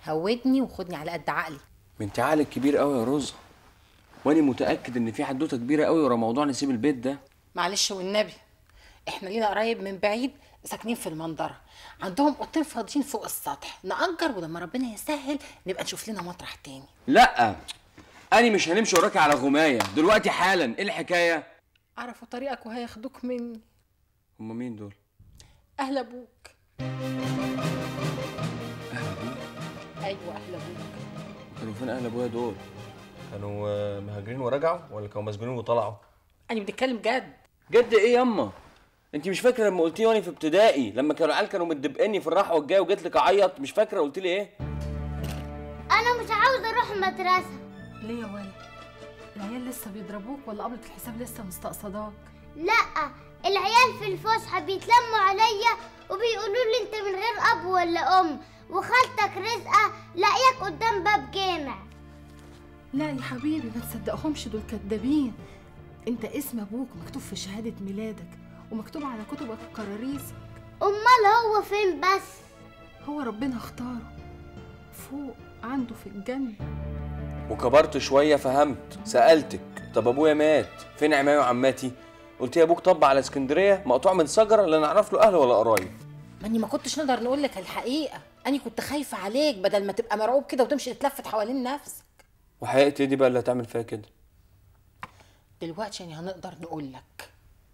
هودني وخدني على قد عقلي انت عقلك كبير قوي يا روزا وانا متاكد ان في حدوته كبيره قوي ورا موضوع نسيب البيت ده معلش والنبي احنا لينا قرايب من بعيد ساكنين في المنظره عندهم اوضتين فاضيين فوق السطح نأجر ولما ربنا يسهل نبقى نشوف لنا مطرح تاني لا انا مش هنمشي وراكي على غمايه دلوقتي حالا ايه الحكايه عرفوا طريقك وهياخدوك مني هما مين دول اهل ابوك اهل ابويا ايوه اهل ابوك كانوا فين اهل ابويا دول كانوا آه، مهاجرين ورجعوا ولا كانوا مسجونين وطلعوا انا بنتكلم جد جد ايه ياما انت مش فاكره لما قلت لي وانا في ابتدائي لما كانوا العيال كانوا متدبقني في الراحه والجايه وجيت لك اعيط مش فاكره قلت لي ايه انا مش عاوز اروح المدرسه ليه يا ولد العيال لسه بيضربوك ولا قبلة الحساب لسه مستقصداك لا العيال في الفسحه بيتلموا عليا وبيقولوا لي انت من غير اب ولا ام وخالتك رزقه لاقياك قدام باب جامع لا يا حبيبي ما تصدقهمش دول كدابين انت اسم ابوك مكتوب في شهاده ميلادك ومكتوب على كتبك وكراريسك امال هو فين بس هو ربنا اختاره فوق عنده في الجنه وكبرت شويه فهمت سالتك طب ابويا مات فين عمامي وعماتي قلت لي ابوك طب على اسكندريه مقطوع من شجره لا نعرف له اهل ولا قرايب ماني ما كنتش نقدر نقول لك الحقيقه انا كنت خايفه عليك بدل ما تبقى مرعوب كده وتمشي تتلفت حوالين نفسك وحقيقتي دي بقى اللي هتعمل فيها كده دلوقتي يعني هنقدر نقول لك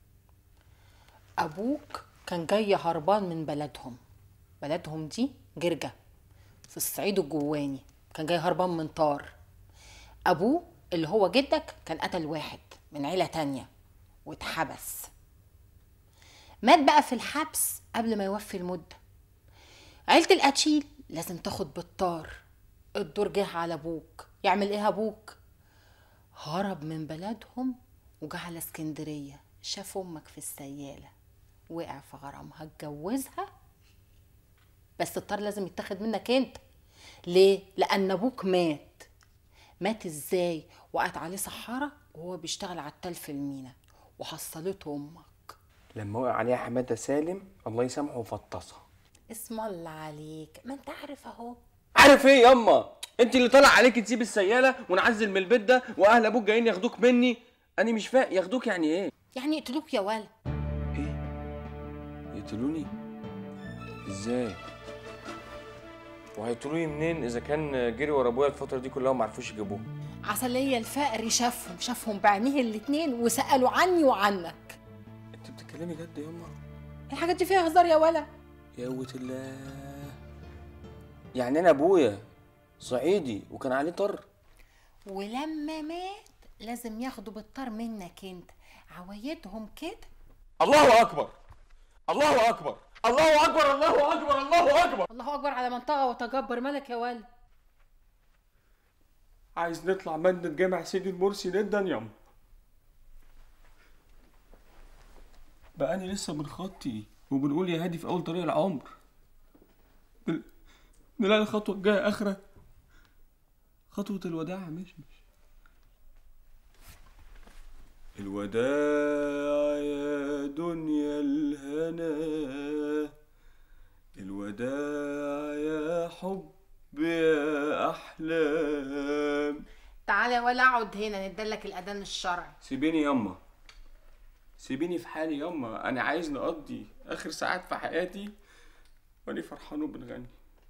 ابوك كان جاي هربان من بلدهم بلدهم دي جرجة في الصعيد الجواني كان جاي هربان من طار ابوه اللي هو جدك كان قتل واحد من عيلة تانية واتحبس مات بقى في الحبس قبل ما يوفي المدة عيلة القتيل لازم تاخد بالطار الدور جه على ابوك يعمل ايه ابوك هرب من بلدهم وجه على اسكندرية شاف أمك في السيالة وقع في غرامها اتجوزها بس الطار لازم يتاخد منك انت ليه؟ لأن أبوك مات مات ازاي؟ وقعت عليه صحارة وهو بيشتغل على التل في المينا وحصلته أمك لما وقع عليها حماده سالم الله يسامحه وفطسها اسم الله عليك ما انت عارف اهو عارف ايه ياما انت اللي طالع عليك تسيب السياله ونعزل من البيت ده واهل ابوك جايين ياخدوك مني انا مش فاهم ياخدوك يعني ايه يعني يقتلوك يا ولد ايه يقتلوني ازاي وهيقتلوني منين اذا كان جري ورا ابويا الفتره دي كلها وما عرفوش يجيبوه عسلية الفقري شافهم شافهم بعينيه الاتنين وسألوا عني وعنك انت بتتكلمي جد ياما الحاجات دي فيها هزار يا ولا يا قوة الله يعني انا ابويا صعيدي وكان عليه طر ولما مات لازم ياخدوا بالطار منك انت عوايدهم كده الله اكبر الله اكبر الله اكبر الله اكبر الله اكبر الله اكبر على من طغى وتجبر ملك يا ولد عايز نطلع مادة جامع سيدي المرسي جدا ياما بقاني لسه بنخطي وبنقول يا هادي في اول طريق العمر نل- نلاقي الخطوة الجاية اخرة خطوة الوداع مش مش الوداع يا دنيا الهنا الوداع يا حب يا احلام تعالى يا ولا اقعد هنا ندلك الاذان الشرعي سيبيني يما سيبيني في حالي يما انا عايز نقضي اخر ساعات في حياتي وانا فرحان وبنغني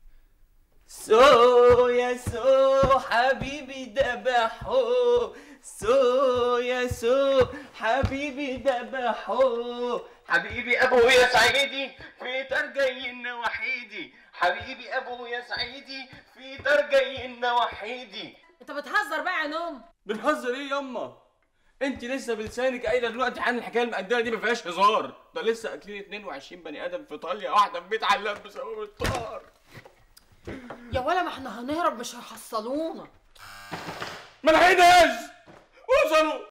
سو يا سو حبيبي دبحو سو يا سو حبيبي دبحو حبيبي ابويا سعيدي في دار جايين وحيدي حبيبي ابويا سعيدي في دار جايين وحيدي انت بتهزر بقى يا نوم بنهزر ايه ياما انت لسه بلسانك قايله دلوقتي عن الحكايه المقدمه دي ما فيهاش هزار ده لسه اكلين 22 بني ادم في ايطاليا واحده في بيت علام بسبب الطار يا ولا ما احنا هنهرب مش هيحصلونا ما لحقناش وصلوا